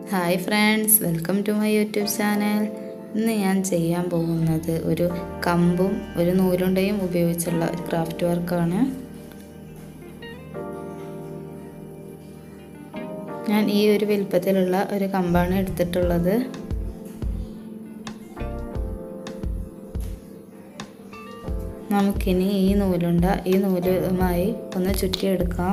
hi friends welcome to my YouTube channel ഇന്ന് ഞാൻ ചെയ്യാൻ പോകുന്നത് ഒരു കമ്പും ഒരു നൂലുണ്ടയും ഉപയോഗിച്ചുള്ള ഒരു ക്രാഫ്റ്റ് വർക്കാണ് ഞാൻ ഈ ഒരു വലുപ്പത്തിലുള്ള ഒരു കമ്പാണ് എടുത്തിട്ടുള്ളത് നമുക്കിനി ഈ നൂലുണ്ട ഈ നൂലുമായി ഒന്ന് ചുറ്റിയെടുക്കാം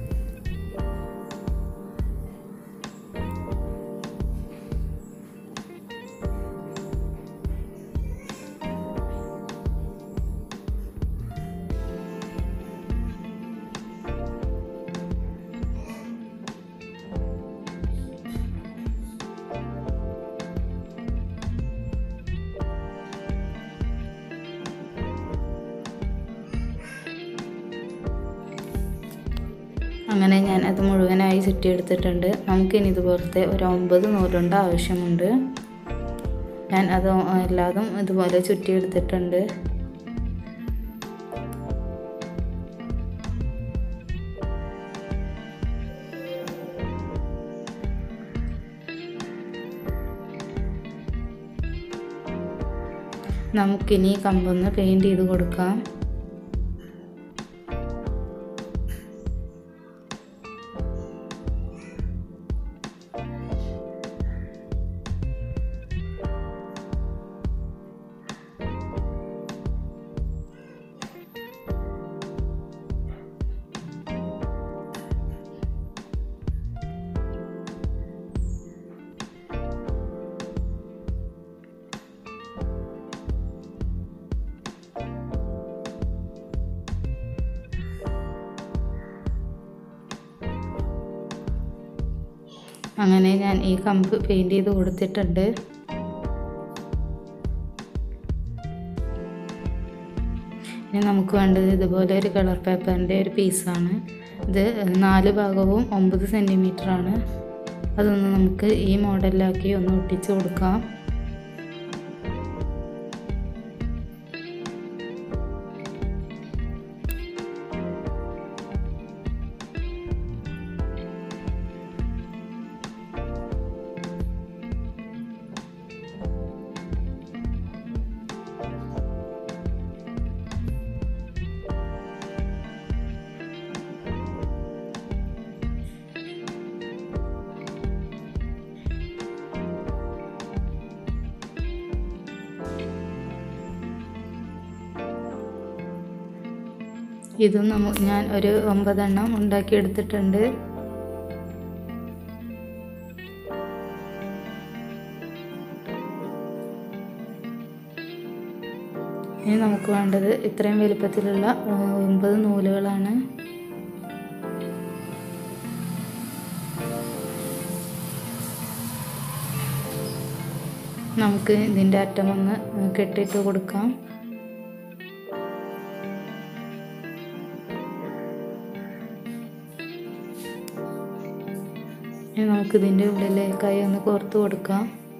അങ്ങനെ ഞാൻ അത് മുഴുവനായി ചുറ്റിയെടുത്തിട്ടുണ്ട് നമുക്കിനി ഇതുപോലത്തെ ഒരു ഒമ്പത് നൂലുണ്ട ആവശ്യമുണ്ട് ഞാൻ അത് എല്ലാതും ഇതുപോലെ ചുറ്റിയെടുത്തിട്ടുണ്ട് നമുക്കിനി കമ്പൊന്ന് പെയിൻറ് ചെയ്ത് കൊടുക്കാം അങ്ങനെ ഞാൻ ഈ കമ്പ് പെയിൻറ് ചെയ്ത് കൊടുത്തിട്ടുണ്ട് ഇനി നമുക്ക് വേണ്ടത് ഇതുപോലെ ഒരു കളർ പേപ്പറിൻ്റെ ഒരു പീസാണ് ഇത് നാല് ഭാഗവും ഒമ്പത് സെൻറ്റിമീറ്റർ ആണ് അതൊന്ന് നമുക്ക് ഈ മോഡലിലാക്കി ഒന്ന് ഒട്ടിച്ച് കൊടുക്കാം ഇതും നമ്മ ഞാൻ ഒരു ഒമ്പതെണ്ണം ഉണ്ടാക്കിയെടുത്തിട്ടുണ്ട് ഇനി നമുക്ക് വേണ്ടത് ഇത്രയും വലുപ്പത്തിലുള്ള ഒമ്പത് നൂലുകളാണ് നമുക്ക് ഇതിൻ്റെ അറ്റം ഒന്ന് കെട്ടിയിട്ട് കൊടുക്കാം ഇനി നമുക്ക് ഇതിൻ്റെ ഉള്ളിലേക്കായി ഒന്ന് കോർത്ത് കൊടുക്കാം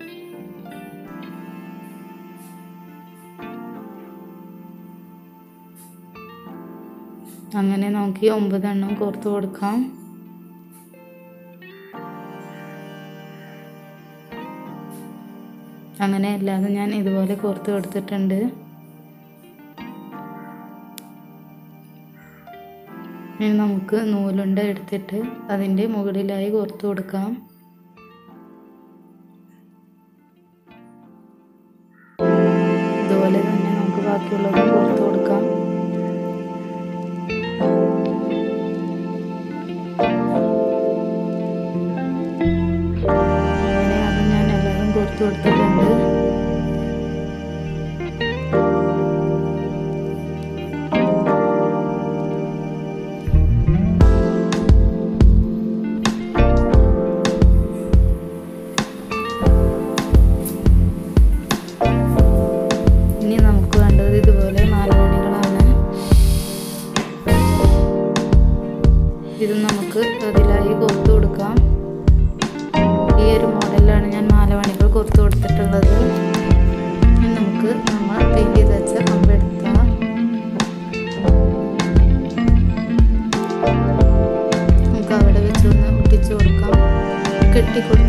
അങ്ങനെ നോക്കി ഒമ്പതെണ്ണം കോർത്ത് കൊടുക്കാം അങ്ങനെ അല്ലാതെ ഞാൻ ഇതുപോലെ കോർത്ത് കൊടുത്തിട്ടുണ്ട് ഇനി നമുക്ക് നൂലുണ്ട എടുത്തിട്ട് അതിൻ്റെ മുകളിലായി കോർത്ത് കൊടുക്കാം ഇതുപോലെ തന്നെ നമുക്ക് ബാക്കിയുള്ളത് കോർത്ത് കൊടുക്കാം അങ്ങനെ അത് ഞാൻ എല്ലാവരും കോർത്ത് കൊടുത്തിട്ടുണ്ട് ഇനി നമുക്ക് വേണ്ടത് ഇതുപോലെ നാലുമണികളാണ് ഇത് നമുക്ക് അതിലായി കൊത്തു കൊടുക്കാം ഈ ഒരു മോഡലിലാണ് ഞാൻ നാലുമണികൾ കൊത്തു കൊടുത്തിട്ടുള്ളത് ഇനി നമുക്ക് നമ്മൾ പെയിൻറ് ചെയ്ത് വെച്ച കമ്പെടുത്താം നമുക്ക് അവിടെ വെച്ചൊന്ന് ഒട്ടിച്ചു കൊടുക്കാം കെട്ടിക്കൊടുക്കാം